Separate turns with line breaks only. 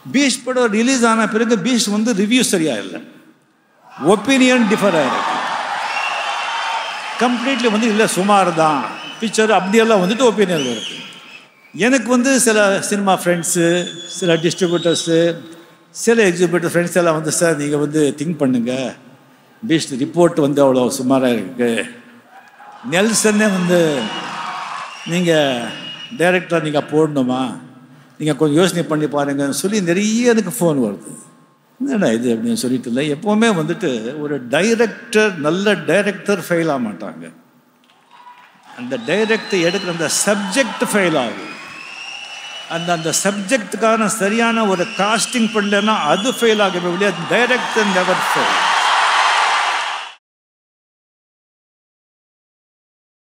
beach படம் release ஆன பிறகு பீச் வந்து ரிவ்யூ சரியா இல்லை ஒப்பீனியன் டிஃபர் ஆயிருக்கு கம்ப்ளீட்லி வந்து இல்லை சுமார் தான் பிக்சர் அப்படியெல்லாம் வந்துட்டு ஒப்பீனியன் இருக்கு எனக்கு வந்து சில சினிமா ஃப்ரெண்ட்ஸு சில டிஸ்ட்ரிபியூட்டர்ஸு சில எக்ஸிபியூட்டர் ஃப்ரெண்ட்ஸ் எல்லாம் வந்து சார் நீங்கள் வந்து திங்க் பண்ணுங்க பீச் ரிப்போர்ட் வந்து அவ்வளோ சுமாராக இருக்கு நெல்சன்னே வந்து நீங்கள் டைரக்டராக நீங்கள் போடணுமா நீங்கள் கொஞ்சம் யோசனை பண்ணி பாருங்கன்னு சொல்லி நிறைய எனக்கு ஃபோன் வருது என்னடா இது அப்படின்னு சொல்லிட்டு இல்லை எப்போவுமே வந்துட்டு ஒரு டைரக்டர் நல்ல டைரக்டர் ஃபெயில் ஆக மாட்டாங்க அந்த டைரக்டர் எடுக்கிற அந்த சப்ஜெக்ட் ஃபெயில் ஆகும் அந்த அந்த சப்ஜெக்டுக்கான சரியான ஒரு காஸ்டிங் பண்ணலன்னா அது ஃபெயில் ஆகவே வெளியே டைரக்டர் நெவர் ஃபெயில்